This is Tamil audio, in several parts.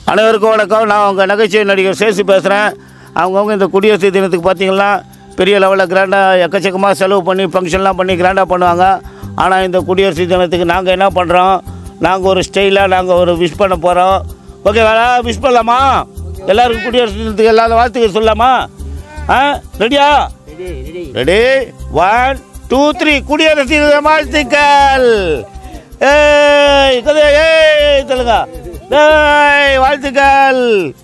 அனைவருக்கும் வணக்கம் நான் உங்கள் நகைச்சுவை நடிகர் சேசு பேசுகிறேன் அவங்கவுங்க இந்த குடியரசு தினத்துக்கு பார்த்தீங்கன்னா பெரிய லெவலில் கிராண்டாக எக்கச்சக்கமாக செலவு பண்ணி ஃபங்க்ஷன்லாம் பண்ணி கிராண்டாக பண்ணுவாங்க ஆனால் இந்த குடியரசு தினத்துக்கு நாங்கள் என்ன பண்ணுறோம் நாங்கள் ஒரு ஸ்டைலாக நாங்கள் ஒரு விஷ் பண்ண போகிறோம் ஓகேவா விஷ் பண்ணலாமா எல்லாருக்கும் குடியரசு தினத்துக்கு எல்லாரும் வாழ்த்துக்கள் சொல்லலாமா ஆ ரெடியா ரெடி ஒன் டூ த்ரீ குடியரசு தின வாழ்த்துக்கள் ஏய் கதை ஏய் சொல்லுங்க ஏய் வாழ்த்துக்கள்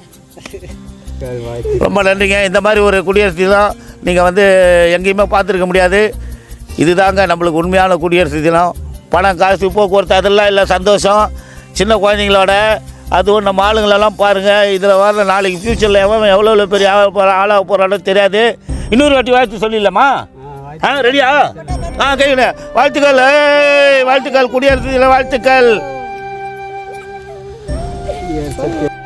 ரொம்ப நன்றிங்க இந்த மாதிரி ஒரு குடியரசு தினம் நீங்கள் வந்து எங்கேயுமே பார்த்துருக்க முடியாது இதுதாங்க நம்மளுக்கு உண்மையான குடியரசு தினம் பணம் காசு போக்குவரத்து அதெல்லாம் இல்லை சந்தோஷம் சின்ன குழந்தைங்களோட அதுவும் நம்ம ஆளுங்களெல்லாம் பாருங்கள் இதில் வர நாளைக்கு ஃப்யூச்சரில் எவன் எவ்வளோ எவ்வளோ பெரிய ஆக போகிற ஆளாக போகிறானோ தெரியாது இன்னொரு வாட்டி வாழ்த்து சொல்லிடலாமா ஆ ரெடியா ஆ கைவிட வாழ்த்துக்கள் ஏய் வாழ்த்துக்கள் குடியரசு தின வாழ்த்துக்கள்